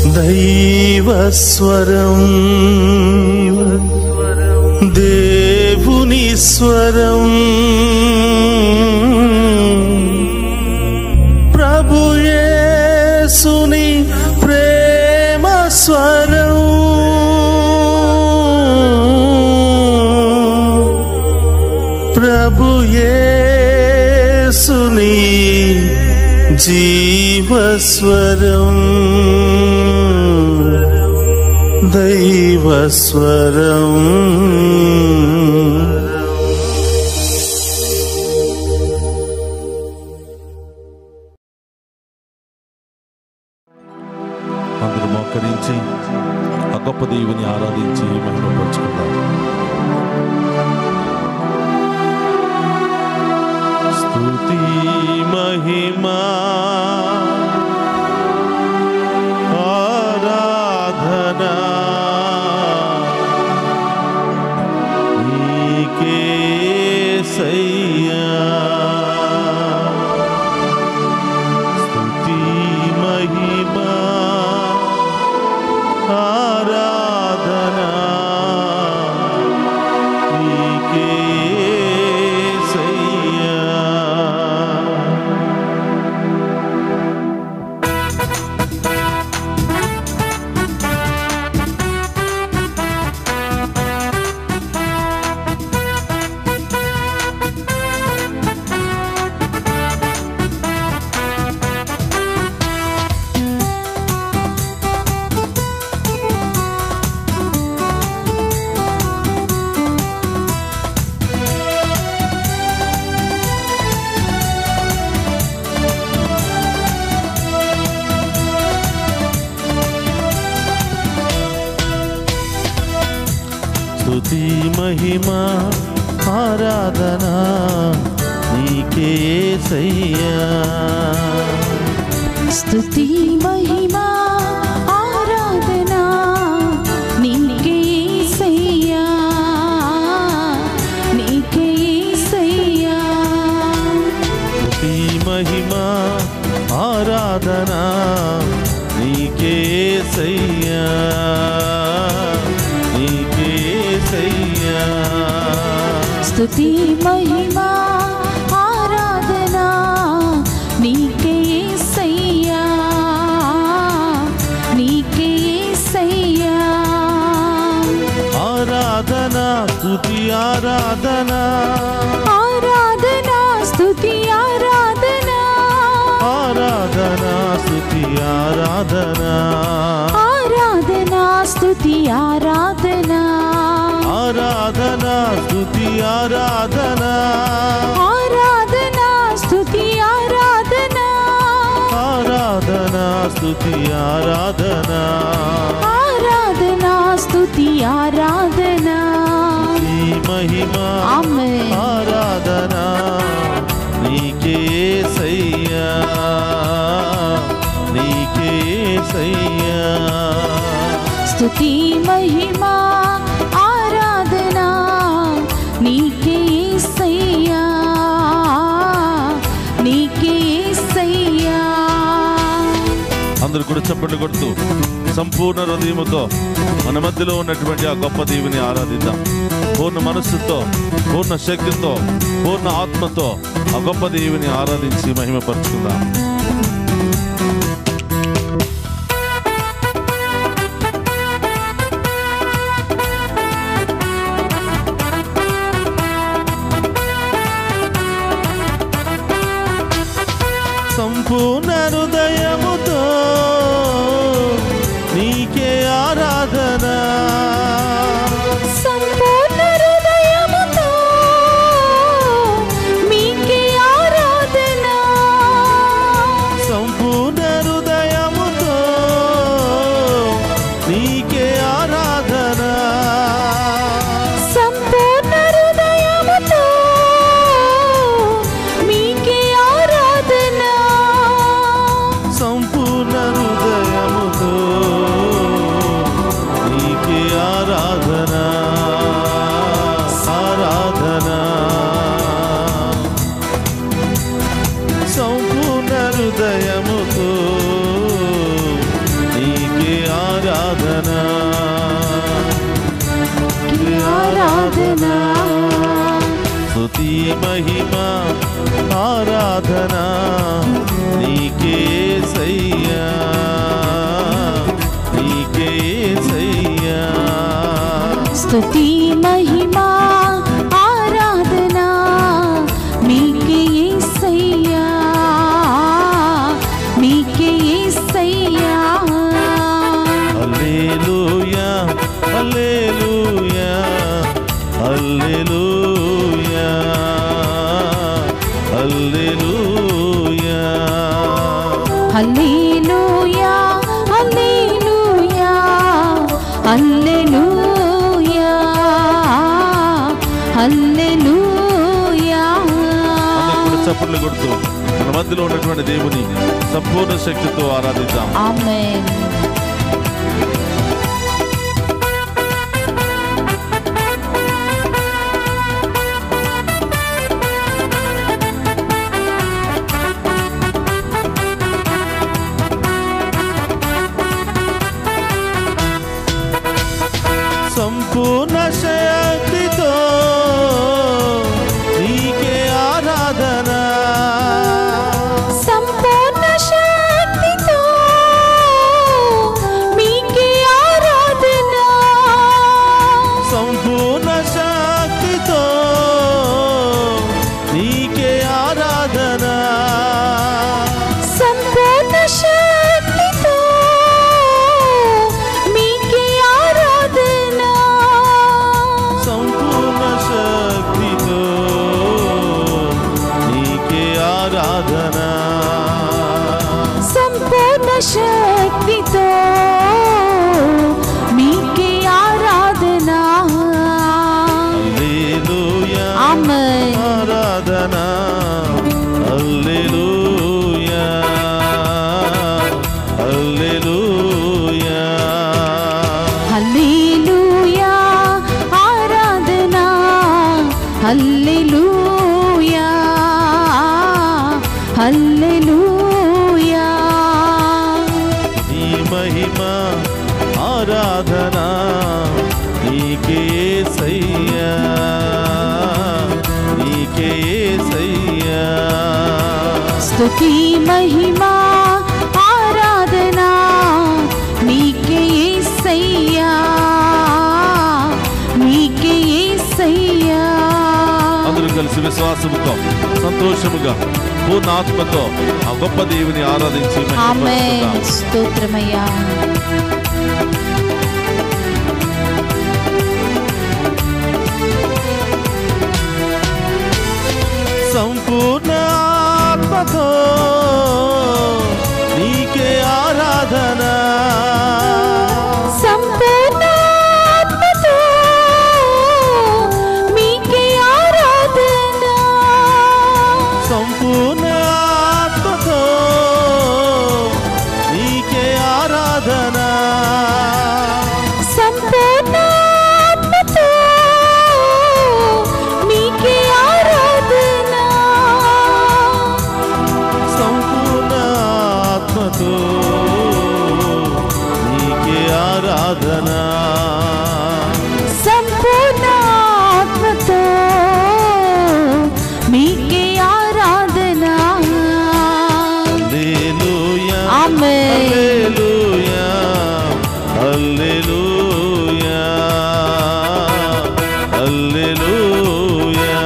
దైవస్వరం దేవుని స్వరం ప్రభుయేసుని ప్రేమ స్వరం ప్రభుయేసుని జీవస్వరం దైవస్వరం అందరూ మోకరించి ఆ గొప్ప దేవుని ఆరాధించి మహిమపరుచుకుందాం స్తుతి మహిమా ఆరాధనా నీకే సయ్యా స్తుతి మహిమా ఆరాధనా నీకే సయ్యా స్తుతి మహిమా ఆరాధనా నీకే సయ్యా స్తుతి మహిమా ఆరాధనా నీకే సయ్యా నీకే సయ్యా స్తుతి మహిమా ఆరాధనా నీకే సయ్యా నీకే సయ్యా స్తుతి మహిమా ఆరాధనా నీకే సయ్యా నీకే సయ్యా ఆరాధనా స్తుతి ఆరాధనా ఆరాధనా స్తుతి ఆరాధనా ఆరాధనా స్తుతి ఆరాధనా ఆరాధనా స్తుతి ఆరాధనా ఆరాధనా స్తుతి ఆరాధనా ఆరాధనా స్తుతి ఆరాధనా ఆరాధనా స్తుతి ఆరాధనా ఆరాధనా స్తుతి ఆరాధనా నీ మహిమ ఆమేన్. ఆరాధనా నీకే సయ్యా నీకే సయ్యా స్తుతి మహిమా ఆరాధనా నీకే సయ్యా నీకే సయ్యా అందరూ కూడా చప్పట్లు కొడుతూ సంపూర్ణ హృదయముతో మన మధ్యలో ఉన్నటువంటి ఆ గొప్ప దేవుని ఆరాధిద్దాం పూర్ణ మనస్సుతో పూర్ణ శక్తితో పూర్ణ ఆత్మతో ఆ గొప్ప దేవుని ఆరాధించి మహిమపరుచుకుందాం సంపూర్ణ హృదయముతో నీకే ఆరాధన సంపూర్ణ హృదయముతో మీకే ఆరాధన సంపూర్ణ హృదయముతో నీకే ఆరాధన సంపూర్ణ హృదయముతో మీకే ఆరాధన సంపూర్ణ హృదయముతో నీకే మహిమ ఆరాధన నీకే సయ్యా నీకే సయ్యా స్తుతి మహిమా ఆరాధనా మీకే యేసయ్యా మీకే యేసయ్యా హల్లెలూయా హల్లెలూయా హల్లెలూయా హల్లెలూయా హల్లెలూయా హల్లెలూయా హల్లెలూయా హల్లెలూయా అందరూ కూడా చప్పట్లు కొడుతూ మన మధ్యలో ఉన్నటువంటి దేవుని సంపూర్ణ శక్తితో ఆరాధిద్దాం ఆమేన్ సంపూర్ణ శక్తితో నీకే ఆరాధన సంపూర్ణ శక్తితో మీకే ఆరాధన సంపూర్ణ శక్తితో నీకే ఆరాధన సంపూర్ణ శక్తితో మీకే ఆరాధన సంపూర్ణ శక్తితో నీకే ఆరాధన సంపూర్ణ శక్తితో మీకే ఆరాధన హల్లెలూయా ఆమేన్ ఆరాధన హల్లెలూయా హల్లెలూయా హల్లెలూయా ఆరాధన హల్లెలూయా హల్లెలూయా ఈ మహిమ ఆరాధన నీకే సయ్యా నీకే సయ్యా స్తుతి మహిమా ఆరాధన నీకే యేసయ్యా నీకే యేసయ్యా అందరూ కలిసి విశ్వాసముతో సంతోషముగా పూర్ణ ఆత్మతో ఆ గొప్ప దేవుని ఆరాధించి ఆమేన్ మహిమపరుచుకుందాం. స్తోత్రమయ్యా సంపూర్ణ ఆత్మతో నీకే ఆరాధన సంపూర్ణ ఆత్మతో మీకే ఆరాధన సంపూర్ణ ఆత్మతో నీకే ఆరాధన సంపూర్ణ ఆత్మతో మీకే ఆరాధన సంపూర్ణ ఆత్మతో నీకే ఆరాధన సంపూర్ణ ఆత్మతో మీకే ఆరాధన హల్లెలూయా ఆమేన్ హల్లెలూయా హల్లెలూయా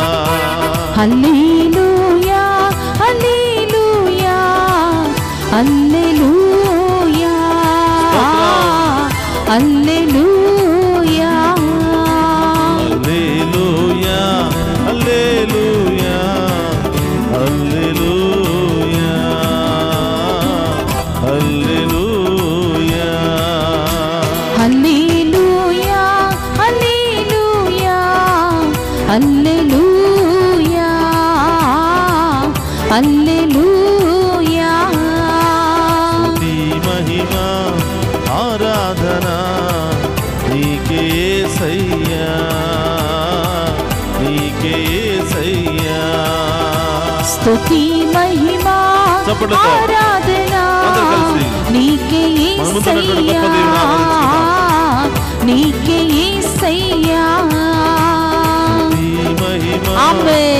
హల్లెలూయా హల్లెలూయా హల్లెలూయా హల్లెలూయా హల్లెలూయా హల్లెలూయా హల్లెలూయా హల్లెలూయా హల్లెలూయా హల్లెలూయా హల్లెలూయా హల్లెలూయా హల్లెలూయా స్తుతి మహిమ ఆరాధన నీకే సయ్యా నీకే సయ్యా స్తుతి మహిమా చప్పట్లతో. ఆరాధన అందరూ కలిసి. నీకే మన ముందు ఉన్నటువంటి గొప్ప యేసయ్యా దేవుని ఆరాధించుదాం. నీకే యేసయ్యా స్తుతి మహిమ ఆమేన్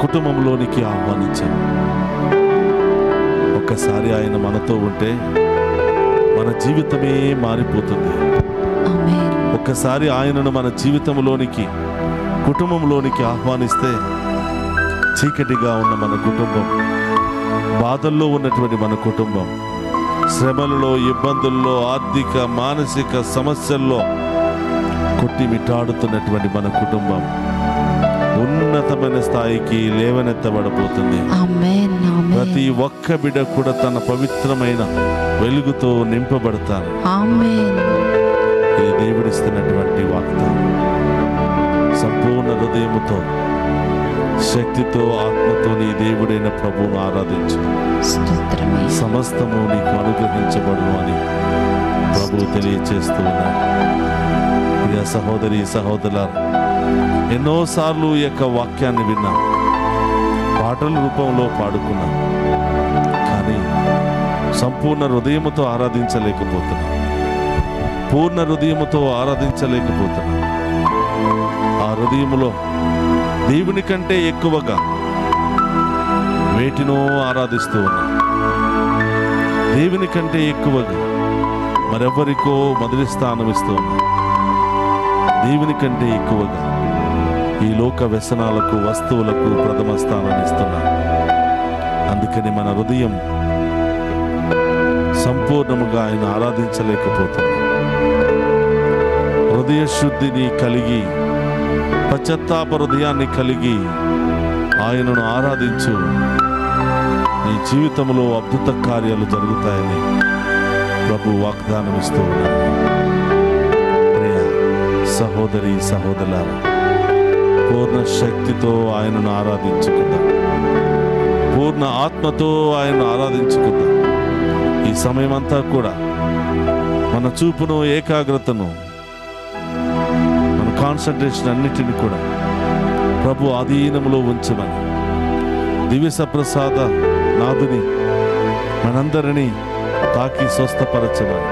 కుటుంబంలోనికి ఆహ్వానించాం ఒక్కసారి ఆయన మనతో ఉంటే మన జీవితమే మారిపోతుంది ఆమేన్ ఒక్కసారి ఆయనను మన జీవితంలోనికి కుటుంబంలోనికి ఆహ్వానిస్తే చీకటిగా ఉన్న మన కుటుంబం బాధల్లో ఉన్నటువంటి మన కుటుంబం శ్రమలలో ఇబ్బందుల్లో ఆర్థిక మానసిక సమస్యల్లో కొట్టిమిట్టాడుతున్నటువంటి మన కుటుంబం ఉన్నతమైన స్థాయికి లేవనెత్తబడబోతుంది ఆమేన్ ప్రతి ఆమేన్ ఒక్క బిడ్డ కూడా తన పవిత్రమైన వెలుగుతో నింపబడతారు ఆమేన్ ఇది దేవుడిస్తున్నటువంటి వాగ్దానం సంపూర్ణ హృదయముతో శక్తితో ఆత్మతో నీ దేవుడైన ప్రభువును ఆరాధించు స్తోత్రమయ్యా సమస్తము నీకు అనుగ్రహించబడును అని ప్రభువు తెలియచేస్తూ ఉన్నాడు ప్రియ సహోదరి సహోదరుల ఎన్నోసార్లు ఈ యొక్క వాక్యాన్ని విన్నాం పాటల రూపంలో పాడుకున్నాం కానీ సంపూర్ణ హృదయముతో ఆరాధించలేకపోతున్నాం పూర్ణ హృదయముతో ఆరాధించలేకపోతున్నాం ఆ హృదయములో దేవుని కంటే ఎక్కువగా వేటినో ఆరాధిస్తూ ఉన్నాం దేవుని కంటే ఎక్కువగా మరెవరికో మొదటి స్థానం ఇస్తూ ఉన్నాం దేవుని కంటే ఎక్కువగా ఈ లోక వ్యసనాలకు వస్తువులకు ప్రథమ స్థానాన్ని ఇస్తున్నాం అందుకని మన హృదయం సంపూర్ణముగా ఆయన ఆరాధించలేకపోతున్నాం హృదయ శుద్ధిని కలిగి పశ్చాత్తాప హృదయాన్ని కలిగి ఆయనను ఆరాధించు నీ జీవితంలో అద్భుత కార్యాలు జరుగుతాయని ప్రభు వాగ్దానం ఇస్తూ ఉన్నాడు ప్రియ సహోదరి సహోదరుల పూర్ణ శక్తితో ఆయనను ఆరాధించుకుందాం పూర్ణ ఆత్మతో ఆయనను ఆరాధించుకుందాం ఈ సమయం అంతా కూడా మన చూపును ఏకాగ్రతను మన కాన్సన్ట్రేషన్ అన్నిటిని కూడా ప్రభు ఆధీనములో ఉంచమని దివ్య సప్రసాద నాదుని మనందరినీ తాకి స్వస్థపరచమని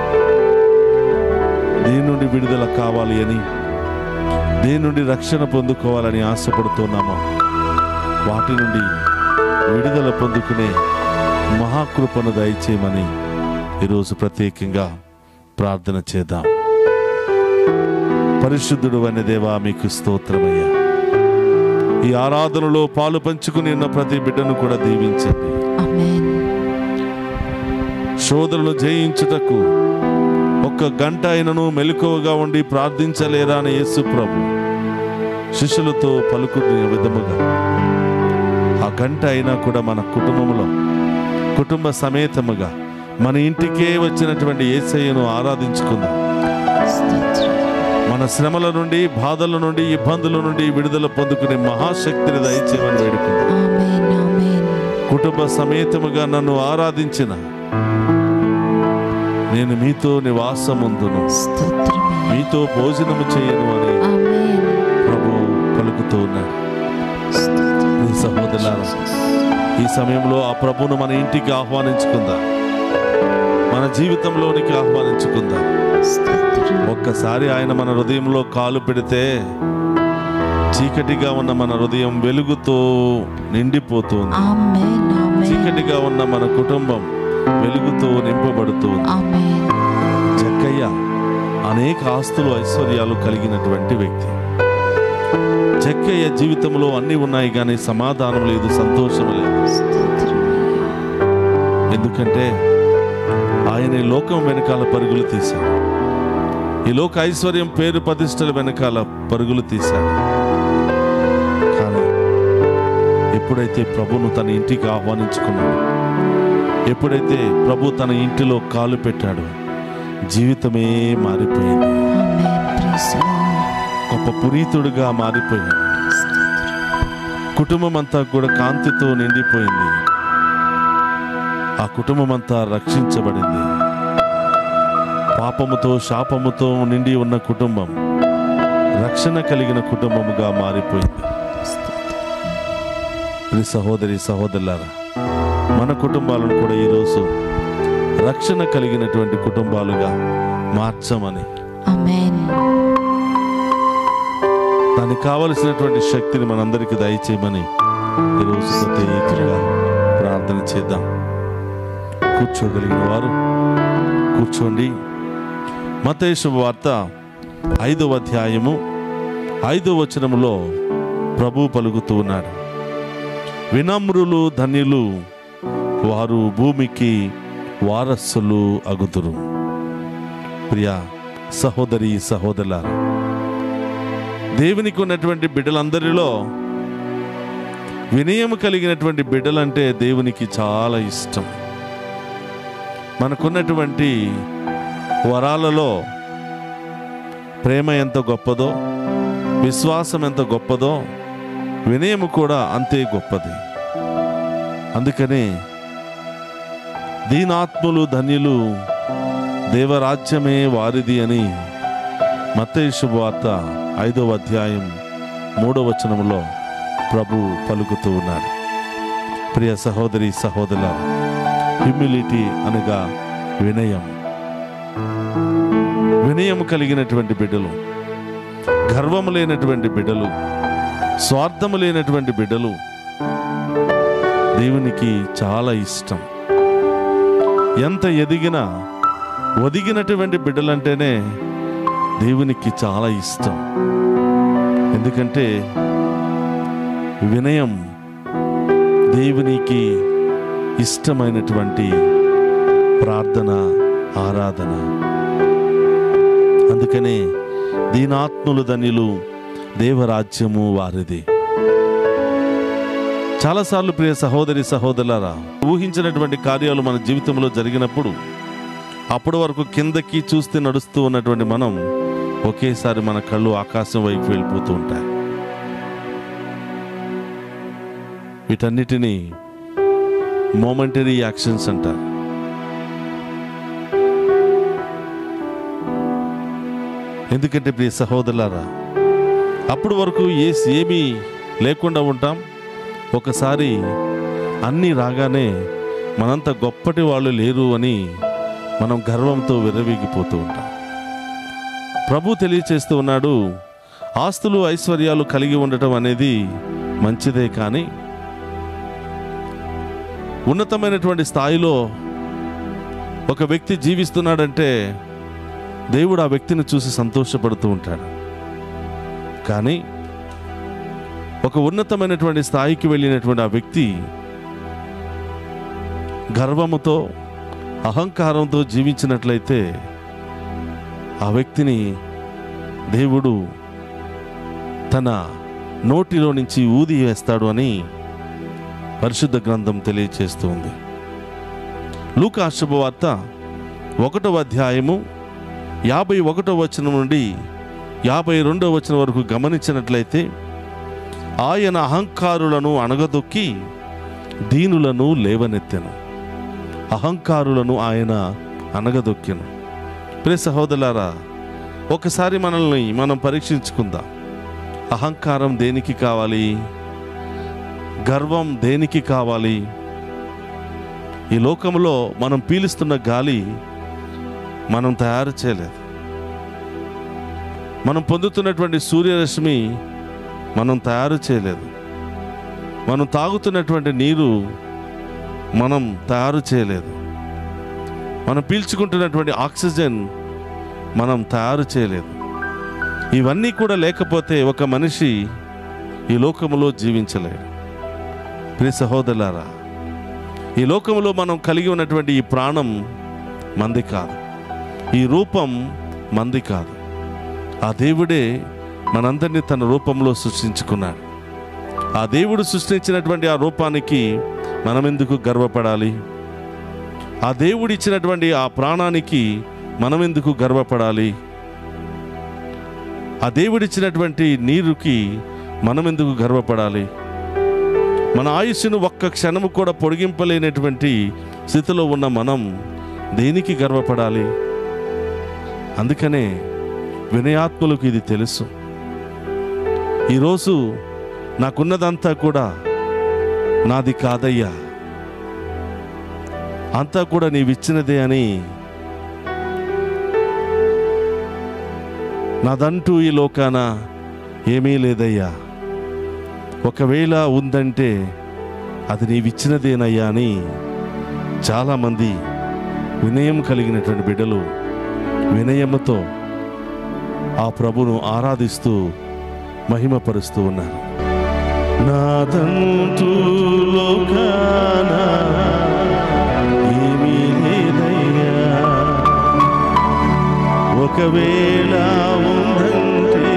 దీని నుండి విడుదల కావాలి అని దీని నుండి రక్షణ పొందుకోవాలని ఆశపడుతున్నామో వాటి నుండి విడుదల పొందుకునే మహాకృపను దయచేయమని ఈరోజు ప్రత్యేకంగా ప్రార్థన చేద్దాం పరిశుద్ధుడు అనే దేవా మీకు స్తోత్రమయ్యా ఈ ఆరాధనలో పాలు పంచుకుని ఉన్న ప్రతి బిడ్డను కూడా దీవించండి ఆమేన్ శోధనలు జయించుటకు ఒక్క గంట అయినను మెలకువగా ఉండి ప్రార్థించలేరా అని యేసు ప్రభు శిష్యులతో పలుకునే విధముగా ఆ గంట అయినా కూడా మన కుటుంబంలో కుటుంబ సమేతముగా మన ఇంటికే వచ్చినటువంటి ఏసయ్యను ఆరాధించుకుందాం స్తోత్రం మన శ్రమల నుండి బాధల నుండి ఇబ్బందుల నుండి విడుదల పొందుకునే మహాశక్తిని దయచేయమని వేడుకుందాం ఆమేన్ ఆమేన్ కుటుంబ సమేతముగా నన్ను ఆరాధించిన నేను మీతో నివాసముందును స్తోత్రమయ్యా మీతో భోజనము చేయను అని ఆమేన్ ప్రభు పలుకుతూ ఉన్నాడు నీ సహోదరులారా ఈ సమయంలో ఆ ప్రభును మన ఇంటికి ఆహ్వానించుకుందాం మన జీవితంలోనికి ఆహ్వానించుకుందాం స్తోత్రం ఒక్కసారి ఆయన మన హృదయంలో కాలు పెడితే చీకటిగా ఉన్న మన హృదయం వెలుగుతో నిండిపోతుంది ఆమేన్ ఆమేన్ చీకటిగా ఉన్న మన కుటుంబం వెలుగుతో నింపబడుతుంది ఆమేన్ జక్కయ్య అనేక ఆస్తులు ఐశ్వర్యాలు కలిగినటువంటి వ్యక్తి జక్కయ్య జీవితంలో అన్ని ఉన్నాయి కానీ సమాధానం లేదు సంతోషం లేదు స్తోత్రమయ్యా ఎందుకంటే ఆయన ఈ లోకం వెనకాల పరుగులు తీశాడు ఈ లోక ఐశ్వర్యం పేరు ప్రతిష్టల వెనకాల పరుగులు తీశాడు కానీ ఎప్పుడైతే ప్రభును తన ఇంటికి ఆహ్వానించుకున్నాడు ఎప్పుడైతే ప్రభు తన ఇంటిలో కాలు పెట్టాడు జీవితమే మారిపోయింది ఆమేన్ ప్రైజ్ లార్డ్ గొప్ప పునీతుడుగా మారిపోయాడు కుటుంబం అంతా కూడా కాంతితో నిండిపోయింది ఆ కుటుంబం అంతా రక్షించబడింది పాపముతో శాపముతో నిండి ఉన్న కుటుంబం రక్షణ కలిగిన కుటుంబముగా మారిపోయింది ప్రియ సహోదరి సహోదరులారా మన కుటుంబాలను కూడా ఈరోజు రక్షణ కలిగినటువంటి కుటుంబాలుగా మార్చమని ఆమేన్ దానికి కావలసినటువంటి శక్తిని మనందరికీ దయచేయమని ఈరోజు ప్రత్యేకంగా ప్రార్థన చేద్దాం కూర్చోగలిగిన వారు కూర్చోండి మతేశు వార్త ఐదవ అధ్యాయము ఐదవ వచనములో ప్రభు పలుకుతూ ఉన్నాడు వినమ్రులు ధన్యులు వారు భూమికి వారసులు అగుతురు ప్రియ సహోదరి సహోదరుల దేవునికి ఉన్నటువంటి బిడ్డలందరిలో వినయం కలిగినటువంటి బిడ్డలంటే దేవునికి చాలా ఇష్టం మనకున్నటువంటి వరాలలో ప్రేమ ఎంత గొప్పదో విశ్వాసం ఎంత గొప్పదో వినయము కూడా అంతే గొప్పది అందుకనే దీనాత్ములు ధన్యులు దేవరాజ్యమే వారిది అని మత్తయి శుభవార్త ఐదవ అధ్యాయం మూడవ వచనంలో ప్రభు పలుకుతూ ఉన్నాడు ప్రియ సహోదరి సహోదరుల హ్యూమిలిటీ అనగా వినయం వినయం కలిగినటువంటి బిడ్డలు గర్వము లేనటువంటి బిడ్డలు స్వార్థము లేనటువంటి బిడ్డలు దేవునికి చాలా ఇష్టం ఎంత ఎదిగినా ఒదిగినటువంటి బిడ్డలంటేనే దేవునికి చాలా ఇష్టం ఎందుకంటే వినయం దేవునికి ఇష్టమైనటువంటి ప్రార్థన ఆరాధన అందుకనే దీనాత్ములు ధన్యులు దేవరాజ్యము వారిది చాలాసార్లు ప్రియ సహోదరి సహోదరులారా ఊహించినటువంటి కార్యాలు మన జీవితంలో జరిగినప్పుడు అప్పటి వరకు కిందకి చూస్తే నడుస్తూ ఉన్నటువంటి మనం ఒకేసారి మన కళ్ళు ఆకాశం వైపు వెళ్ళిపోతూ ఉంటాయి వీటన్నిటినీ మోమెంటరీ యాక్షన్స్ అంటారు ఎందుకంటే ప్రియ సహోదరులారా అప్పటి వరకు ఏ ఏమీ లేకుండా ఉంటాం ఒకసారి అన్నీ రాగానే మనంత గొప్పటి వాళ్ళు లేరు అని మనం గర్వంతో విర్రవీగిపోతూ ఉంటాం ప్రభు తెలియచేస్తూ ఉన్నాడు ఆస్తులు ఐశ్వర్యాలు కలిగి ఉండటం అనేది మంచిదే కానీ ఉన్నతమైనటువంటి స్థాయిలో ఒక వ్యక్తి జీవిస్తున్నాడంటే దేవుడు ఆ వ్యక్తిని చూసి సంతోషపడుతూ ఉంటాడు కానీ ఒక ఉన్నతమైనటువంటి స్థాయికి వెళ్ళినటువంటి ఆ వ్యక్తి గర్వముతో అహంకారంతో జీవించినట్లయితే ఆ వ్యక్తిని దేవుడు తన నోటిలో నుంచి ఊది వేస్తాడు అని పరిశుద్ధ గ్రంథం తెలియచేస్తుంది లూకా శుభవార్త ఒకటవ అధ్యాయము యాభై ఒకటో వచనం నుండి యాభై రెండో వచనం వరకు గమనించినట్లయితే ఆయన అహంకారులను అణగదొక్కి దీనులను లేవనెత్తెను అహంకారులను ఆయన అనగదొక్కెను ప్రియ సహోదరులారా ఒకసారి మనల్ని మనం పరీక్షించుకుందాం అహంకారం దేనికి కావాలి గర్వం దేనికి కావాలి ఈ లోకంలో మనం పీలుస్తున్న గాలి మనం తయారు చేయలేదు మనం పొందుతున్నటువంటి సూర్యరశ్మి మనం తయారు చేయలేదు మనం తాగుతున్నటువంటి నీరు మనం తయారు చేయలేదు మనం పీల్చుకుంటున్నటువంటి ఆక్సిజన్ మనం తయారు చేయలేదు ఇవన్నీ కూడా లేకపోతే ఒక మనిషి ఈ లోకములో జీవించలేడు ప్రియ సహోదరులారా ఈ లోకములో మనం కలిగి ఉన్నటువంటి ఈ ప్రాణం మంది కాదు ఈ రూపం మంది కాదు ఆ దేవుడే మనందరినీ తన రూపంలో సృష్టించుకున్నాడు ఆ దేవుడు సృష్టించినటువంటి ఆ రూపానికి మనం ఎందుకు గర్వపడాలి ఆ దేవుడు ఇచ్చినటువంటి ఆ ప్రాణానికి మనం ఎందుకు గర్వపడాలి ఆ దేవుడిచ్చినటువంటి నీరుకి మనం ఎందుకు గర్వపడాలి మన ఆయుష్ను ఒక్క క్షణము కూడా పొడిగింపలేనటువంటి స్థితిలో ఉన్న మనం దేనికి గర్వపడాలి అందుకనే వినయాత్ములకు ఇది తెలుసు ఈరోజు నాకున్నదంతా కూడా నాది కాదయ్యా అంతా కూడా నీవిచ్చినదే అని నాదంటూ ఈ లోకాన ఏమీ లేదయ్యా ఒకవేళ ఉందంటే అది నీవిచ్చినదేనయ్యా అని చాలామంది వినయం కలిగినటువంటి బిడ్డలు వినయముతో ఆ ప్రభును ఆరాధిస్తూ మహిమపరుస్తూ ఉన్నారు నాదంటూ లోకాన ఏమీ లేదయ్యా ఒకవేళ ఉందంటే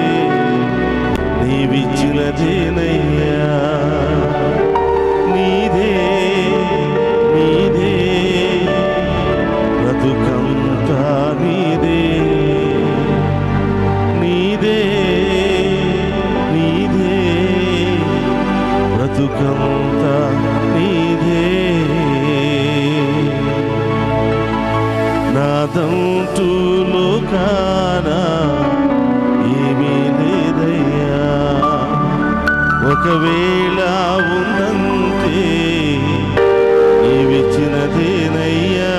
నీవిచ్చినదేనయ్యా నీదే నీదే బ్రతుకంతా నీదే నీదే నీదే బ్రతుకంతా నీదే నాదంటూ లోకాన ఏమీ లేదయ్యా ఒకవేళ ఉందంటే నీవిచ్చినదేనయ్యా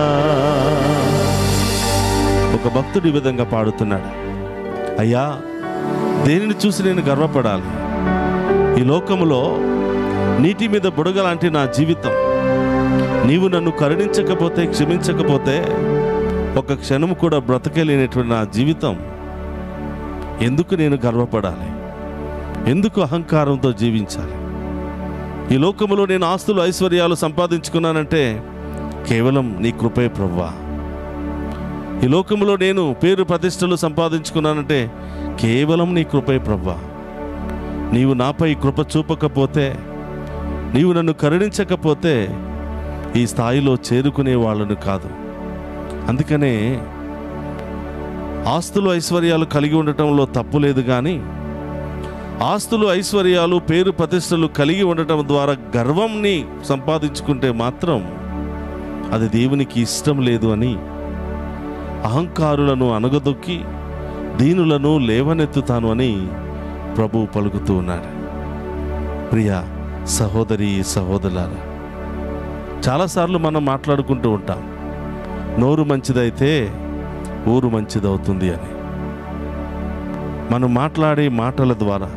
ఒక భక్తుడు ఈ విధంగా పాడుతున్నాడు అయ్యా దేనిని చూసి నేను గర్వపడాలి ఈ లోకములో నీటి మీద బుడగలాంటి నా జీవితం నీవు నన్ను కరుణించకపోతే క్షమించకపోతే ఒక క్షణం కూడా బ్రతకలేనటువంటి నా జీవితం ఎందుకు నేను గర్వపడాలి ఎందుకు అహంకారంతో జీవించాలి ఈ లోకములో నేను ఆస్తులు ఐశ్వర్యాలు సంపాదించుకున్నానంటే కేవలం నీ కృపే ప్రవ్వా ఈ లోకములో నేను పేరు ప్రతిష్టలు సంపాదించుకున్నానంటే కేవలం నీ కృపే ప్రవ్వా నీవు నాపై కృప చూపకపోతే నీవు నన్ను కరుణించకపోతే ఈ స్థాయిలో చేరుకునే వాళ్ళను కాదు అందుకనే ఆస్తులు ఐశ్వర్యాలు కలిగి ఉండటంలో తప్పు లేదు కానీ ఆస్తులు ఐశ్వర్యాలు పేరు ప్రతిష్టలు కలిగి ఉండటం ద్వారా గర్వంని సంపాదించుకుంటే మాత్రం అది దేవునికి ఇష్టం లేదు అని అహంకారులను అనగదొక్కి దీనులను లేవనెత్తుతాను అని ప్రభు పలుకుతూ ఉన్నాడు ప్రియ సహోదరి సహోదరులారా చాలాసార్లు మనం మాట్లాడుకుంటూ ఉంటాం నోరు మంచిదైతే ఊరు మంచిదవుతుంది అని మనం మాట్లాడే మాటల ద్వారా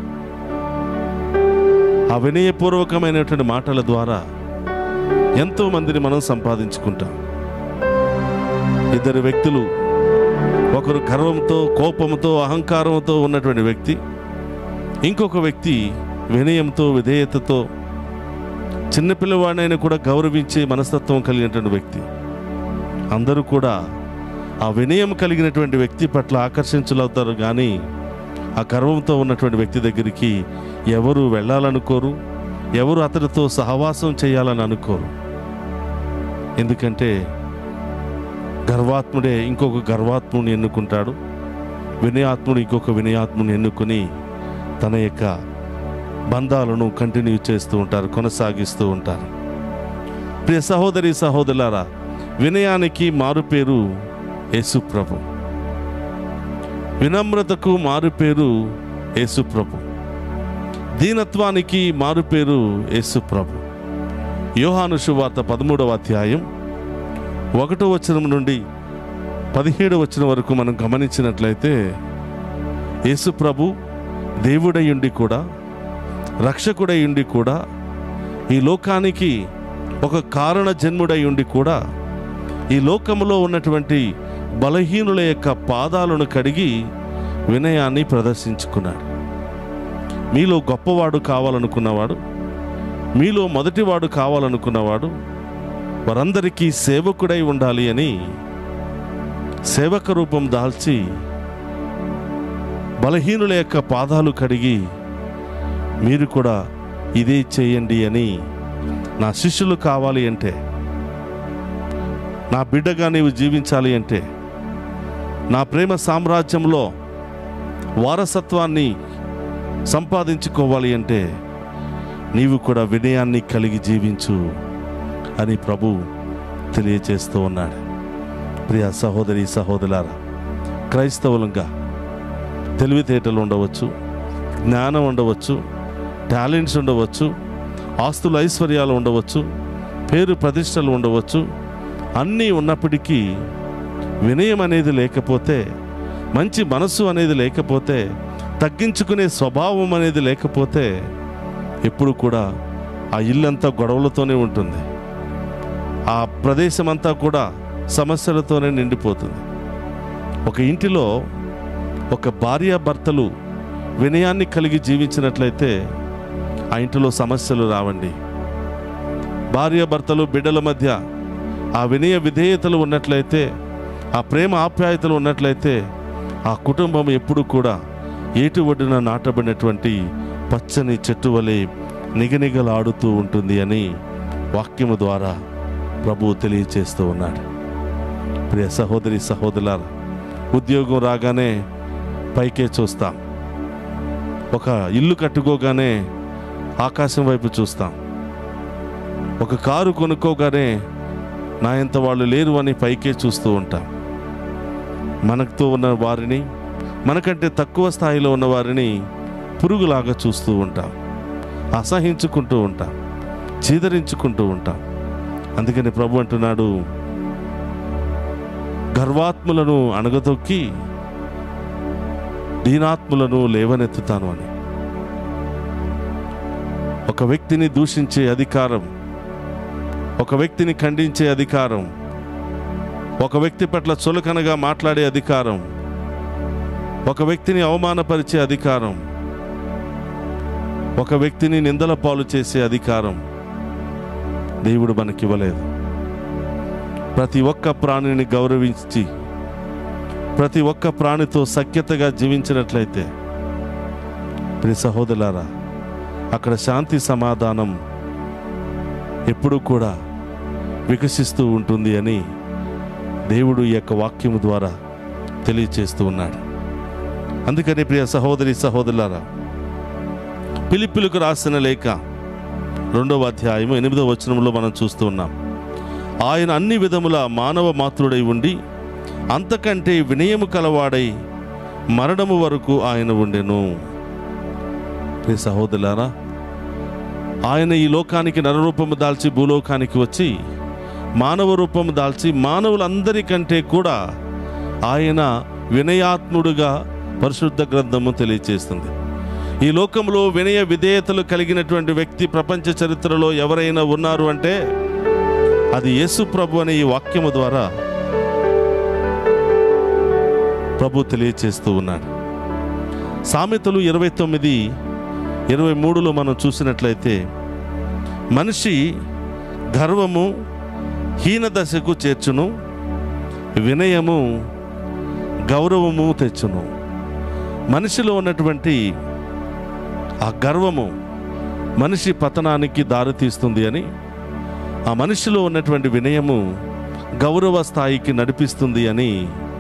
ఆ వినయపూర్వకమైనటువంటి మాటల ద్వారా ఎంతో మందిని మనం సంపాదించుకుంటాం ఇద్దరు వ్యక్తులు ఒకరు గర్వంతో కోపంతో అహంకారంతో ఉన్నటువంటి వ్యక్తి ఇంకొక వ్యక్తి వినయంతో విధేయతతో చిన్నపిల్లవాడినైనా కూడా గౌరవించే మనస్తత్వం కలిగినటువంటి వ్యక్తి అందరూ కూడా ఆ వినయం కలిగినటువంటి వ్యక్తి పట్ల ఆకర్షించులవుతారు కానీ ఆ గర్వంతో ఉన్నటువంటి వ్యక్తి దగ్గరికి ఎవరు వెళ్ళాలనుకోరు ఎవరు అతడితో సహవాసం చేయాలని అనుకోరు ఎందుకంటే గర్వాత్ముడే ఇంకొక గర్వాత్ముని ఎన్నుకుంటాడు వినయాత్ముడు ఇంకొక వినయాత్ముని ఎన్నుకుని తన యొక్క బంధాలను కంటిన్యూ చేస్తూ ఉంటారు కొనసాగిస్తూ ఉంటారు ప్రియ సహోదరి సహోదరులారా వినయానికి మారుపేరు యేసుప్రభు వినమ్రతకు మారుపేరు యేసుప్రభు దీనత్వానికి మారుపేరు యేసుప్రభు యోహాను శువార్త పదమూడవ అధ్యాయం ఒకటో వచనం నుండి పదిహేడు వచనం వరకు మనం గమనించినట్లయితే యేసుప్రభు దేవుడయ్యుండి కూడా రక్షకుడై ఉండి కూడా ఈ లోకానికి ఒక కారణ జన్ముడై ఉండి కూడా ఈ లోకములో ఉన్నటువంటి బలహీనుల యొక్క పాదాలను కడిగి వినయాన్ని ప్రదర్శించుకున్నాడు మీలో గొప్పవాడు కావాలనుకున్నవాడు మీలో మొదటివాడు కావాలనుకున్నవాడు వారందరికీ సేవకుడై ఉండాలి అని సేవక రూపం దాల్చి బలహీనుల యొక్క పాదాలు కడిగి మీరు కూడా ఇదే చేయండి అని నా శిష్యులు కావాలి అంటే నా బిడ్డగా నీవు జీవించాలి అంటే నా ప్రేమ సామ్రాజ్యంలో వారసత్వాన్ని సంపాదించుకోవాలి అంటే నీవు కూడా వినయాన్ని కలిగి జీవించు అని ప్రభు తెలియచేస్తూ ఉన్నాడు ప్రియ సహోదరి సహోదరులారా క్రైస్తవులంగా తెలివితేటలు ఉండవచ్చు జ్ఞానం ఉండవచ్చు టాలెంట్స్ ఉండవచ్చు ఆస్తులు ఐశ్వర్యాలు ఉండవచ్చు పేరు ప్రతిష్టలు ఉండవచ్చు అన్నీ ఉన్నప్పటికీ వినయం అనేది లేకపోతే మంచి మనసు అనేది లేకపోతే తగ్గించుకునే స్వభావం అనేది లేకపోతే ఎప్పుడు కూడా ఆ ఇల్లంతా గొడవలతోనే ఉంటుంది ఆ ప్రదేశం అంతా కూడా సమస్యలతోనే నిండిపోతుంది ఒక ఇంటిలో ఒక భార్యాభర్తలు వినయాన్ని కలిగి జీవించినట్లయితే ఆ ఇంటిలో సమస్యలు రావండి భార్యాభర్తలు బిడ్డల మధ్య ఆ వినయ విధేయతలు ఉన్నట్లయితే ఆ ప్రేమ ఆప్యాయతలు ఉన్నట్లయితే ఆ కుటుంబం ఎప్పుడు కూడా ఏటి ఒడ్డున నాటబడినటువంటి పచ్చని చెట్టు వలె నిగనిగలాడుతూ ఉంటుంది అని వాక్యము ద్వారా ప్రభువు తెలియచేస్తూ ఉన్నాడు ప్రియ సహోదరి సహోదరులారా ఉద్యోగం రాగానే పైకే చూస్తాం ఒక ఇల్లు కట్టుకోగానే ఆకాశం వైపు చూస్తాం ఒక కారు కొనుక్కోగానే నా ఎంత వాళ్ళు లేరు అని పైకే చూస్తూ ఉంటాం మనతో ఉన్న వారిని మనకంటే తక్కువ స్థాయిలో ఉన్న వారిని పురుగులాగా చూస్తూ ఉంటాం అసహించుకుంటూ ఉంటాం చీదరించుకుంటూ ఉంటాం అందుకని ప్రభు అంటున్నాడు గర్వాత్ములను అణగదొక్కి దీనాత్ములను లేవనెత్తుతాను అని ఒక వ్యక్తిని దూషించే అధికారం ఒక వ్యక్తిని ఖండించే అధికారం ఒక వ్యక్తి పట్ల చులకనగా మాట్లాడే అధికారం ఒక వ్యక్తిని అవమానపరిచే అధికారం ఒక వ్యక్తిని నిందల పాలు చేసే అధికారం దేవుడు మనకివ్వలేదు ప్రతి ఒక్క ప్రాణిని గౌరవించి ప్రతి ఒక్క ప్రాణితో సఖ్యతగా జీవించినట్లయితే ప్రియ సహోదరులారా అక్కడ శాంతి సమాధానం ఎప్పుడూ కూడా వికసిస్తూ ఉంటుంది అని దేవుడు ఈ యొక్క వాక్యము ద్వారా తెలియచేస్తూ ఉన్నాడు అందుకని ప్రియ సహోదరి సహోదరులారా పిలిపిలకు రాసిన లేఖ రెండవ అధ్యాయము ఎనిమిదవ వచనంలో మనం చూస్తూ ఉన్నాం ఆయన అన్ని విధముల మానవ మాతృడై ఉండి అంతకంటే వినయము కలవాడై మరణము వరకు ఆయన ఉండెను ప్రియ సహోదరులారా ఆయన ఈ లోకానికి నరరూపము దాల్చి భూలోకానికి వచ్చి మానవ రూపము దాల్చి మానవులందరికంటే కూడా ఆయన వినయాత్ముడుగా పరిశుద్ధ గ్రంథము తెలియచేస్తుంది ఈ లోకంలో వినయ విధేయతలు కలిగినటువంటి వ్యక్తి ప్రపంచ చరిత్రలో ఎవరైనా ఉన్నారు అంటే అది యేసు ప్రభు అనే ఈ వాక్యము ద్వారా ప్రభు తెలియచేస్తూ ఉన్నాడు సామెతలు ఇరవై తొమ్మిది ఇరవై మూడులో మనం చూసినట్లయితే మనిషి గర్వము హీనదశకు చేర్చును వినయము గౌరవము తెచ్చును మనిషిలో ఉన్నటువంటి ఆ గర్వము మనిషి పతనానికి దారితీస్తుంది అని ఆ మనిషిలో ఉన్నటువంటి వినయము గౌరవ స్థాయికి నడిపిస్తుంది అని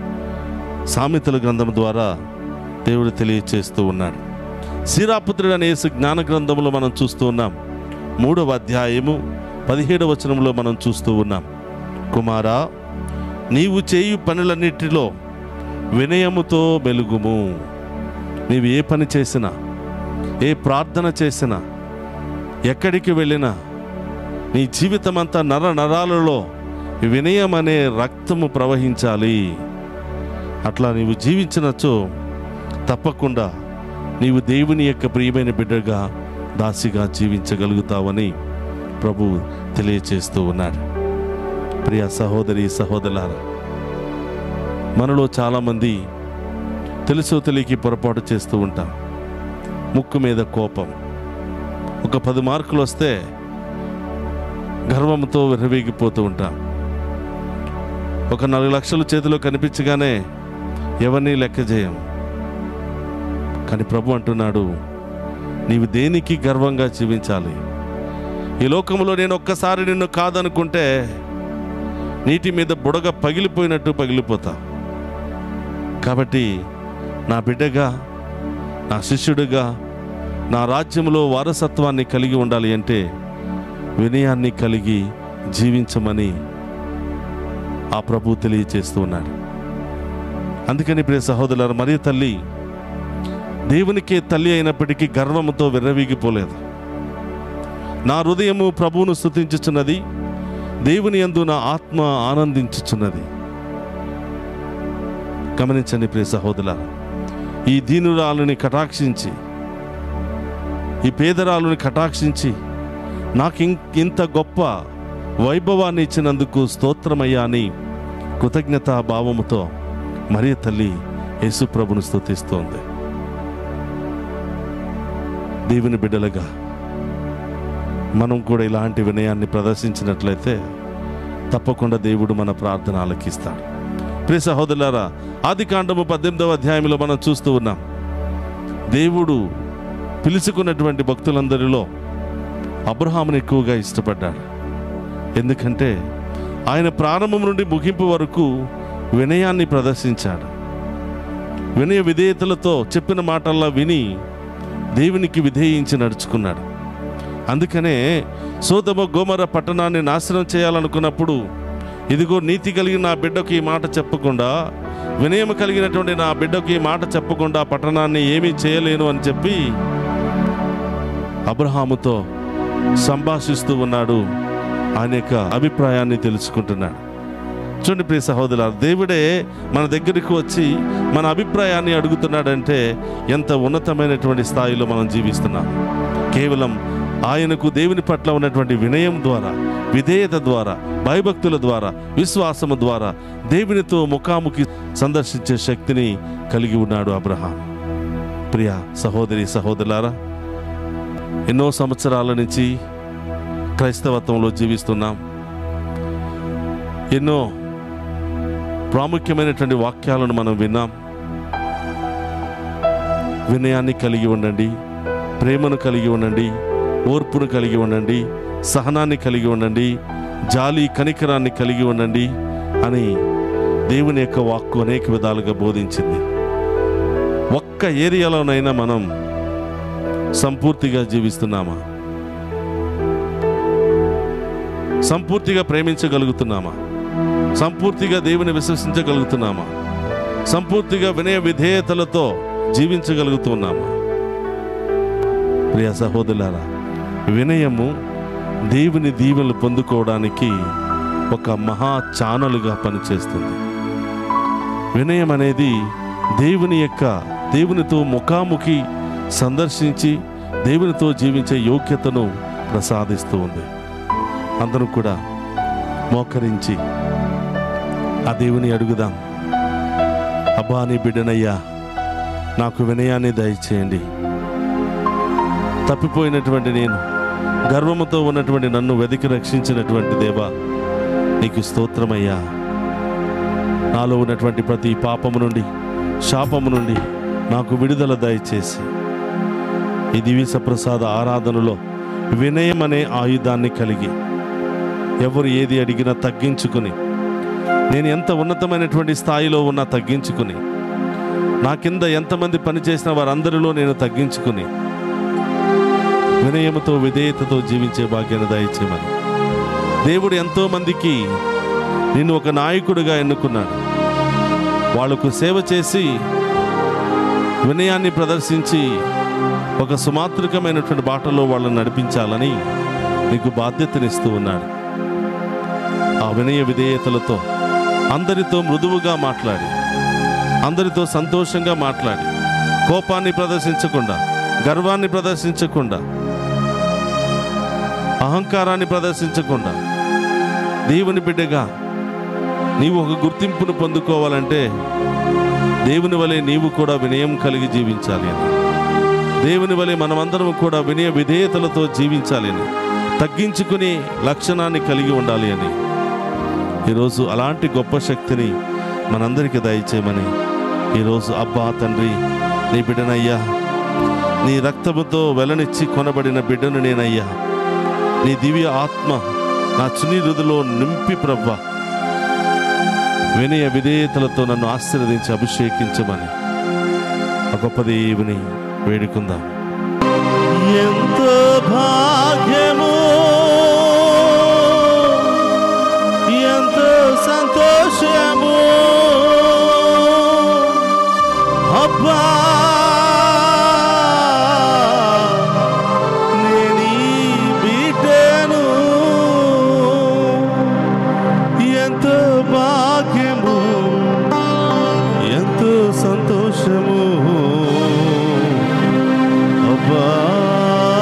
సామెతల గ్రంథం ద్వారా దేవుడు తెలియచేస్తూ ఉన్నాడు శ్రీరాపుత్రుడు అనే యేసు జ్ఞాన గ్రంథంలో మనం చూస్తూ ఉన్నాం మూడవ అధ్యాయము పదిహేడవ వచనంలో మనం చూస్తూ ఉన్నాం కుమారా నీవు చేయు పనులన్నిటిలో వినయముతో మెలుగుము నీవు ఏ పని చేసినా ఏ ప్రార్థన చేసినా ఎక్కడికి వెళ్ళినా నీ జీవితం అంతా నర నరాలలో వినయం అనే రక్తము ప్రవహించాలి అట్లా నీవు జీవించినచో తప్పకుండా నీవు దేవుని యొక్క ప్రియమైన బిడ్డగా దాసిగా జీవించగలుగుతావని ప్రభు తెలియచేస్తూ ఉన్నాడు ప్రియ సహోదరి సహోదరులారా మనలో చాలామంది తెలుసో తెలియకి పొరపాటు చేస్తూ ఉంటాం ముక్కు మీద కోపం ఒక పది మార్కులు వస్తే గర్వంతో విర్రవీగిపోతూ ఉంటాం ఒక నాలుగు లక్షలు చేతిలో కనిపించగానే ఎవరిని లెక్క చేయం కానీ ప్రభు అంటున్నాడు నీవు దేనికి గర్వంగా జీవించాలి ఈ లోకంలో నేను ఒక్కసారి నిన్ను కాదనుకుంటే నీటి మీద బుడగ పగిలిపోయినట్టు పగిలిపోతా కాబట్టి నా బిడ్డగా నా శిష్యుడిగా నా రాజ్యంలో వారసత్వాన్ని కలిగి ఉండాలి అంటే వినయాన్ని కలిగి జీవించమని ఆ ప్రభు తెలియచేస్తూ ఉన్నాడు అందుకని ప్రియ సహోదరులారు మరియు తల్లి దేవునికే తల్లి అయినప్పటికీ గర్వముతో విర్రవీగిపోలేదు నా హృదయము ప్రభువును స్థుతించుచున్నది దేవుని యందు నా ఆత్మ ఆనందించుచున్నది గమనించండి ప్రియ సహోదరుల ఈ దీనురాలని కటాక్షించి ఈ పేదరాలుని కటాక్షించి నాకు ఇం- ఇంత గొప్ప వైభవాన్ని ఇచ్చినందుకు స్తోత్రమయ్యా అని కృతజ్ఞతా భావముతో మరియ తల్లి యేసుప్రభును స్తుతిస్తోంది దేవుని బిడ్డలుగా మనం కూడా ఇలాంటి వినయాన్ని ప్రదర్శించినట్లయితే తప్పకుండా దేవుడు మన ప్రార్థన ఆలకిస్తాడు ప్రియ సహోదరులారా ఆది కాండము పద్దెనిమిదవ అధ్యాయంలో మనం చూస్తూ ఉన్నాం దేవుడు పిలుచుకున్నటువంటి భక్తులందరిలో అబ్రహామును ఎక్కువగా ఇష్టపడ్డాడు ఎందుకంటే ఆయన ప్రారంభం నుండి ముగింపు వరకు వినయాన్ని ప్రదర్శించాడు వినయ విధేయతలతో చెప్పిన మాటల్లా విని దేవునికి విధేయించి నడుచుకున్నాడు అందుకనే సోదమ గోమర పట్టణాన్ని నాశనం చేయాలనుకున్నప్పుడు ఇదిగో నీతి కలిగిన నా బిడ్డకు ఈ మాట చెప్పకుండా వినయం కలిగినటువంటి నా బిడ్డకు ఈ మాట చెప్పకుండా పట్టణాన్ని ఏమీ చేయలేను అని చెప్పి అబ్రహాముతో సంభాషిస్తూ ఉన్నాడు ఆయన యొక్క అభిప్రాయాన్ని తెలుసుకుంటున్నాడు చూడండి ప్రియ సహోదరుల దేవుడే మన దగ్గరికి వచ్చి మన అభిప్రాయాన్ని అడుగుతున్నాడంటే ఎంత ఉన్నతమైనటువంటి స్థాయిలో మనం జీవిస్తున్నాం కేవలం ఆయనకు దేవుని పట్ల ఉన్నటువంటి వినయం ద్వారా విధేయత ద్వారా భయభక్తుల ద్వారా విశ్వాసము ద్వారా దేవునితో ముఖాముఖి సందర్శించే శక్తిని కలిగి ఉన్నాడు అబ్రహాం ప్రియ సహోదరి సహోదరులారా ఎన్నో సంవత్సరాల నుంచి క్రైస్తవత్వంలో జీవిస్తున్నాం ఎన్నో ప్రాముఖ్యమైనటువంటి వాక్యాలను మనం విన్నాం వినయాన్ని కలిగి ఉండండి ప్రేమను కలిగి ఉండండి ఓర్పును కలిగి ఉండండి సహనాన్ని కలిగి ఉండండి జాలి కనికరాన్ని కలిగి ఉండండి అని దేవుని యొక్క వాక్కు అనేక విధాలుగా బోధించింది ఒక్క ఏరియాలోనైనా మనం సంపూర్తిగా జీవిస్తున్నామా సంపూర్తిగా ప్రేమించగలుగుతున్నామా సంపూర్తిగా దేవుని విశ్వసించగలుగుతున్నామా సంపూర్తిగా వినయ విధేయతలతో జీవించగలుగుతున్నామా ప్రియ సహోదరులారా వినయము దేవుని దీవెనలు పొందుకోవడానికి ఒక మహా ఛానలుగా పనిచేస్తుంది వినయం అనేది దేవుని యొక్క దేవునితో ముఖాముఖి సందర్శించి దేవునితో జీవించే యోగ్యతను ప్రసాదిస్తూ ఉంది అందరూ కూడా మోకరించి ఆ దేవుని అడుగుదాం అబ్బా నీ బిడ్డనయ్యా నాకు వినయాన్ని దయచేయండి తప్పిపోయినటువంటి నేను గర్వముతో ఉన్నటువంటి నన్ను వెతికి రక్షించినటువంటి దేవా నీకు స్తోత్రమయ్యా నాలో ఉన్నటువంటి ప్రతి పాపము నుండి శాపము నుండి నాకు విడుదల దయచేసి ఈ దివ్య ప్రసాద ఆరాధనలో వినయం అనే ఆయుధాన్ని కలిగి ఎవరు ఏది అడిగినా తగ్గించుకుని నేను ఎంత ఉన్నతమైనటువంటి స్థాయిలో ఉన్నా తగ్గించుకుని నా కింద ఎంతమంది పనిచేసిన వారందరిలో నేను తగ్గించుకుని వినయముతో విధేయతతో జీవించే భాగ్యాన్ని దయచేయమని దేవుడు ఎంతో మందికి నిన్ను ఒక నాయకుడిగా ఎన్నుకున్నాడు వాళ్లకు సేవ చేసి వినయాన్ని ప్రదర్శించి ఒక సుమాత్రికమైనటువంటి బాటలో వాళ్ళని నడిపించాలని నీకు బాధ్యతనిస్తూ ఉన్నాడు ఆ వినయ విధేయతలతో అందరితో మృదువుగా మాట్లాడి అందరితో సంతోషంగా మాట్లాడి కోపాన్ని ప్రదర్శించకుండా గర్వాన్ని ప్రదర్శించకుండా అహంకారాన్ని ప్రదర్శించకుండా దేవుని బిడ్డగా నీవు ఒక గుర్తింపును పొందుకోవాలంటే దేవుని వలె నీవు కూడా వినయం కలిగి జీవించాలి అని దేవుని వలె మనమందరం కూడా వినయ విధేయతలతో జీవించాలి అని తగ్గించుకుని లక్షణాన్ని కలిగి ఉండాలి అని ఈరోజు అలాంటి గొప్ప శక్తిని మనందరికీ దయచేయమని ఈరోజు అబ్బా తండ్రి నీ బిడ్డనయ్యా నీ రక్తముతో వెలనిచ్చి కొనబడిన బిడ్డను నేనయ్యా నీ దివ్య ఆత్మ నా చుని రుదులో నింపి ప్రవ్వ వినయ విధేయతలతో నన్ను ఆశీర్వదించి అభిషేకించమని ఆ గొప్ప దేవుని వేడుకుందాం ఎంతో భాగ్యము ఎంతో సంతోషము అబ్బా నేనీ బిడ్డను ఎంతో భాగ్యము ఎంతో సంతోషము అబ్బా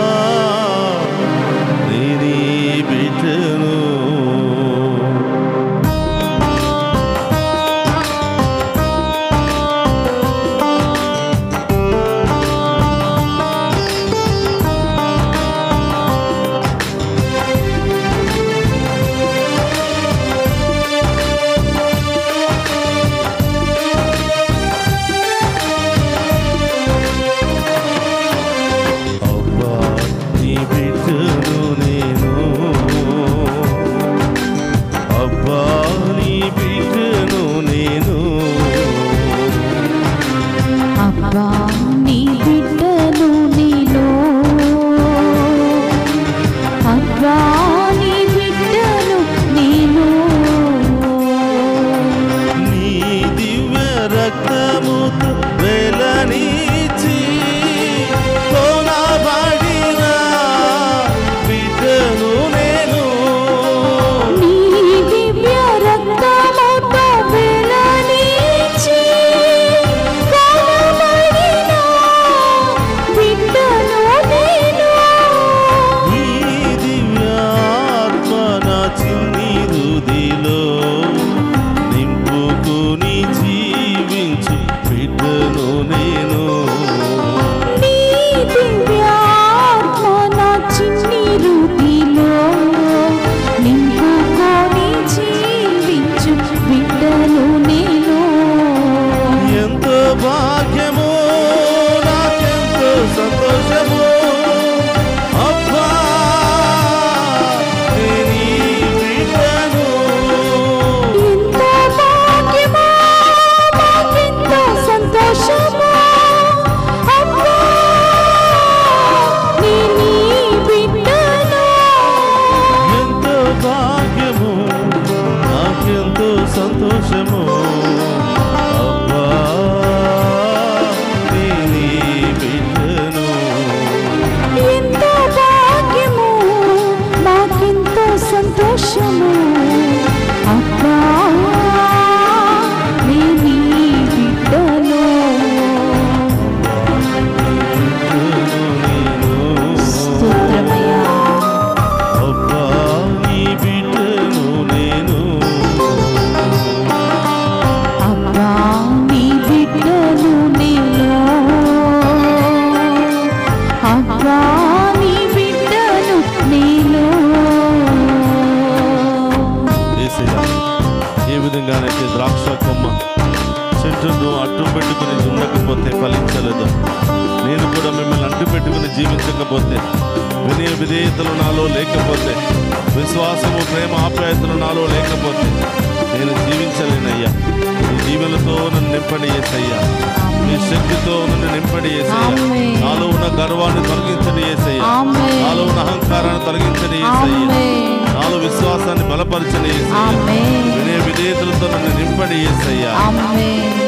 జీవించకపోతే వినయ విధేయతలు నాలో లేకపోతే విశ్వాసము ప్రేమ ఆప్యాయతలు నాలో లేకపోతే నేను జీవించలేనయ్యా నీ జీవులతో నన్ను నింపడి ఏసయ్యా నీ శక్తితో నన్ను నింపడి ఏసయ్యా ఆమేన్. నాలో ఉన్న గర్వాన్ని తొలగించని ఏసయ్యా ఆమేన్. నాలో ఉన్న అహంకారాన్ని తొలగించని ఏసయ్యా ఆమేన్. నాలో విశ్వాసాన్ని బలపరచని ఏసయ్యా ఆమేన్. వినయ విధేయతలతో నన్ను నింపడి ఏసయ్యా ఆమేన్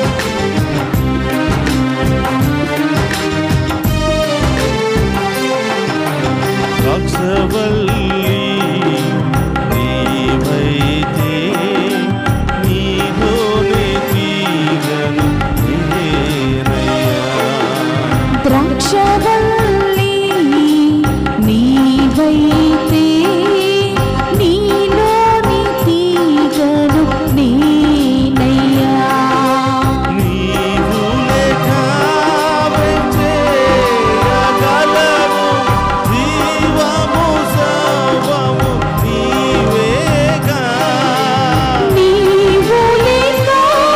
ద్రాక్షవల్లి నీవైతే నీలోనే తీగను నేనయ్యా. ద్రాక్షవల్లి నీవైతే నీలోని తీగను నేనయ్యా నీవు లేక వెంచేయగలవు జీవము సర్వము నీవేగా. నీవు లేక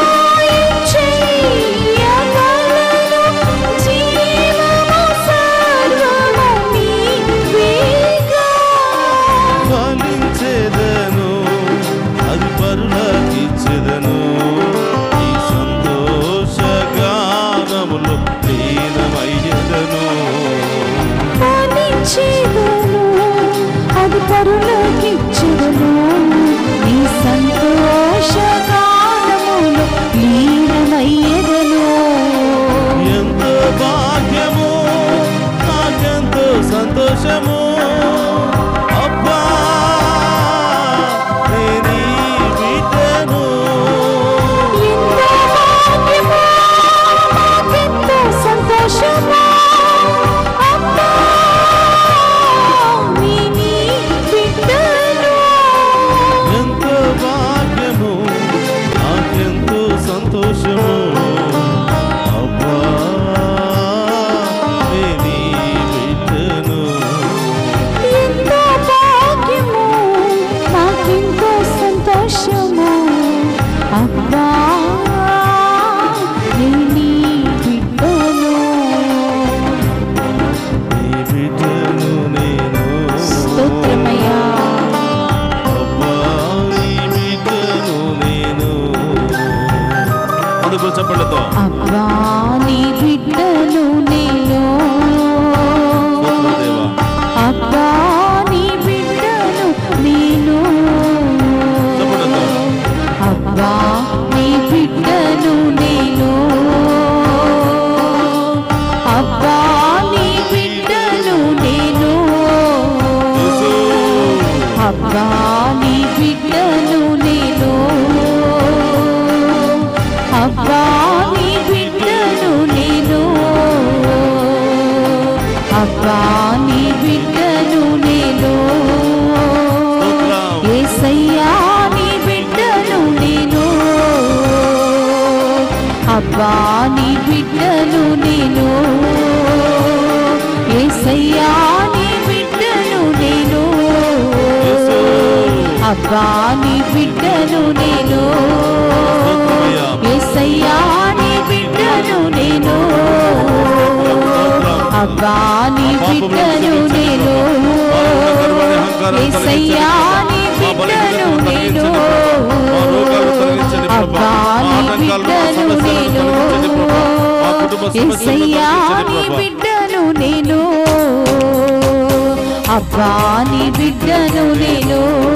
చేయగలను జీవము సర్వము నీవేగా ఫలించెదను, అది పరులకిచ్చెదను. ఈ సంతోషగానములో లీనమయ్యెదను. ఫలించెదను, అది పరులకిచ్చెదను. నీ సంతోషగానములో లీనమయ్యెదను. ఎంతో భాగ్యము నాకెంతో సంతోషము అబ్బా నేనీ బిడ్డను ఎంతో భాగ్యము, నాకెంతో సంతోషము. అబ్బా, నీ నీ బిడ్డను. ఎంతో భాగ్యము నాకెంతో సంతోషము అబ్బా నేనీ బిడ్డను ఎంతో భాగ్యము, నాకెంతో సంతోషము. అబ్బా, నీ నీ బిడ్డను. నీ బిడ్డను నేను స్తోత్రమయ్యా. అబ్బా నీ బిడ్డను నేను అందుకు చెప్పండితో అబ్బా, నీ బిడ్డను నేను దేవా అబ్బా నీ బిడ్డను నేను చెప్పండితో అబ్బా నీ బిడ్డను నేను అబ్బా నీ బిడ్డను నేను అబ్బా నీ బిడ్డను నేను అబ్బా నీ బిడ్డను నేను అబ్బా నీ బిడ్డను నేను స్తోత్రం. ఏసయ్యా నీ బిడ్డను నేను అబ్బా నీ బిడ్డను నేను ఏసయ్యా నీ బిడ్డను నేను అబ్బా నీ బిడ్డను నేను స్తోత్రమయ్యా. ఏసయ్యా నీ బిడ్డను నేను అబ్బా నీ బిడ్డను నేను ఏసయ్యా నీ బిడ్డను నేను అబ్బా నీ బిడ్డను నేను ఏసయ్యా నీ బిడ్డను నేను అబ్బా నీ బిడ్డను నేను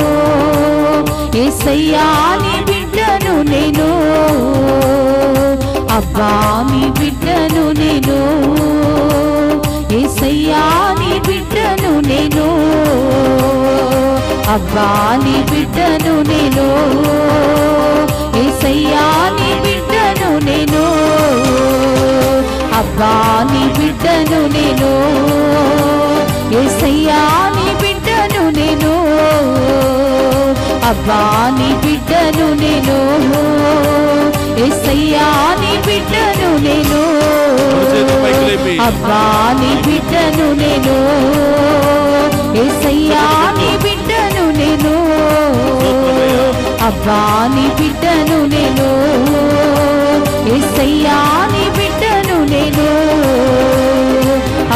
ఏసయ్యా నీ బిడ్డను నేను అబ్బా నీ బిడ్డను నేను ఏసయ్యా నీ బిడ్డను నేను అబ్బా నీ బిడ్డను నేను ఏసయ్యా నీ బిడ్డను నేను అబ్బా నీ బిడ్డను నేను ఏసయ్యా నీ బిడ్డను నేను అబ్బా నీ బిడ్డను నేను ఏసయ్యా నీ బిడ్డను నేను చేతులు పైకి లేపి. అబ్బా నీ బిడ్డను నేను ఏసయ్యా నీ బిడ్డను నేను అబ్బా నీ బిడ్డను నేను ఏసయ్యా నీ బిడ్డను నేను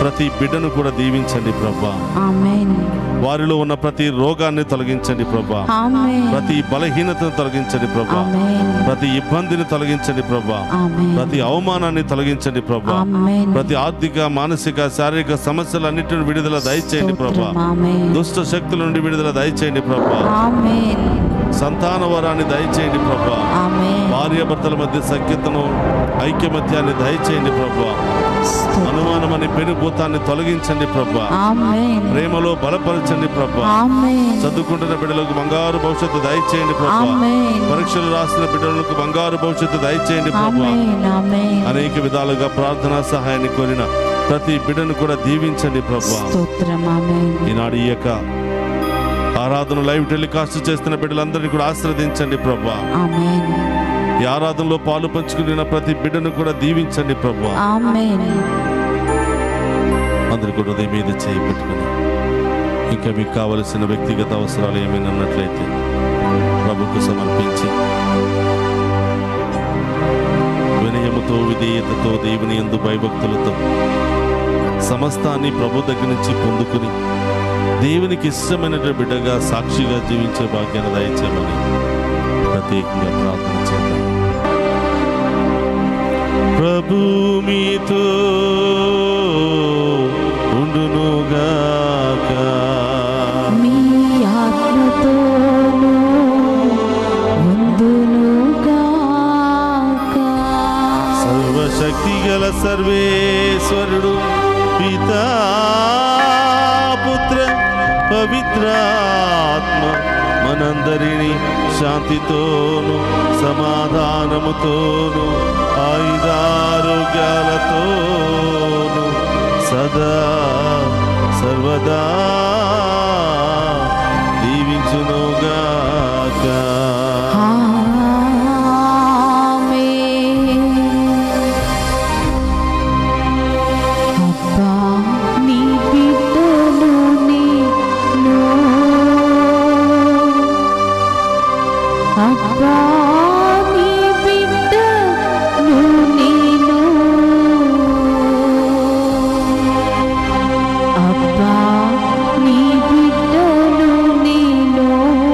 ప్రతి బిడ్డను కూడా దీవించండి ప్రభా ఆమేన్ వారిలో ఉన్న ప్రతి రోగాన్ని తొలగించండి ప్రభా ఆమేన్ ప్రతి బలహీనతను తొలగించండి ప్రభా ఆమేన్ ప్రతి ఇబ్బందిని తొలగించండి ప్రభా ఆమేన్ ప్రతి అవమానాన్ని తొలగించండి ప్రభా ఆమేన్ ప్రతి ఆర్థిక మానసిక శారీరక సమస్యలన్నిటి విడుదల దయచేయండి ప్రభా స్తోత్రం ఆమేన్ దుష్ట శక్తుల నుండి విడుదల దయచేయండి ప్రభా ఆమేన్ సంతాన వరాన్ని దయచేయండి ప్రభా ఆమేన్ భార్యాభర్తల మధ్య సఖ్యతను ఐక్యమత్యాన్ని దయచేయండి ప్రభా స్తోత్రం అనుమానం అనే పెనుభూతాన్ని తొలగించండి ప్రభా ఆమేన్ ప్రేమలో బలపరచండి ప్రభా ఆమేన్ చదువుకుంటున్న బిడ్డలకు బంగారు భవిష్యత్తు దయచేయండి ప్రభా ఆమేన్ పరీక్షలు రాసిన బిడ్డలకు బంగారు భవిష్యత్తు దయచేయండి ప్రభా ఆమేన్ ఆమేన్ అనేక విధాలుగా ప్రార్థనా సహాయాన్ని కోరిన ప్రతి బిడ్డను కూడా దీవించండి ప్రభా స్తోత్రం ఆమేన్ ఈనాడు ఈ యొక్క ఆరాధన లైవ్ టెలికాస్ట్ చేస్తున్న బిడ్డలందరినీ కూడా ఆశ్రదించండి ప్రభా ఆమేన్ ఈ ఆరాధనలో పాలు పంచుకున్న ప్రతి బిడ్డను కూడా దీవించండి ప్రభా ఆమేన్ అందరు కూడా ఉదయం మీద చేయి పెట్టుకుని ఇంకా మీకు కావలసిన వ్యక్తిగత అవసరాలు ఏమైనా ఉన్నట్లయితే ప్రభుకు సమర్పించి వినయముతో విధేయతతో దేవుని ఎందు భయభక్తులతో సమస్తాన్ని ప్రభు దగ్గర నుంచి పొందుకుని దేవునికి ఇష్టమైన బిడ్డగా సాక్షిగా జీవించే భాగ్యాన్ని దయచేయమని ప్రత్యేకంగా ప్రార్థన చేద్దాం ప్రభు మీతో ఉండునుగాక మీ ఆత్మతోను ఉందునుగాక సర్వశక్తి గల సర్వేశ్వరుడు పితా పుత్ర పవిత్రాత్మ మనందరినీ శాంతితోను సమాధానముతోను ఆయుధారోగ్యాలతోను సదా సర్వదా దీవించునుగాక అబ్బా నీ బిడ్డను నేను అబ్బా నీ బిడ్డను నేను అబ్బా నీ బిడ్డను నేను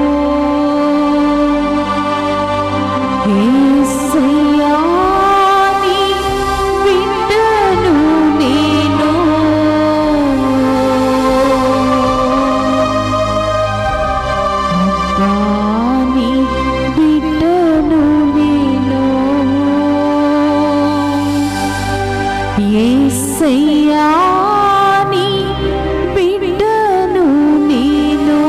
యేసయ్యా నీ బిడ్డను నేను అబ్బా నీ బిడ్డను నేను యేసయ్యా నీ బిడ్డను నేను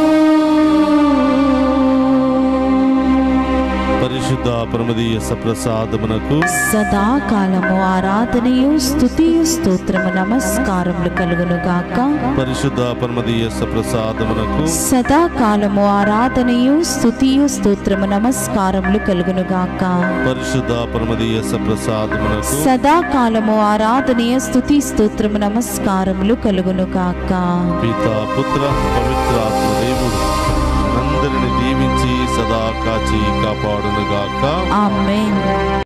పరిశుద్ధ ప్రమదీయ సప్రసాదమునకు సదాకాలము ఆరాధనయు స్తుతియు స్తోత్రము నమస్కారములు కలుగును గాక పరిశుద్ధ పరమదీయ సప్రసాదమునకు సదాకాలము ఆరాధనయు స్తుతియు స్తోత్రము నమస్కారములు కలుగును గాక పరిశుద్ధ పరమదీయ సప్రసాదమునకు సదాకాలము ఆరాధనీయ స్తుతి స్తోత్రము నమస్కారములు కలుగును గాక పిత పుత్ర పవిత్రాత్మ దేవుడు అందరిని దీవించి సదా కాచి కాపాడునుగాక ఆమేన్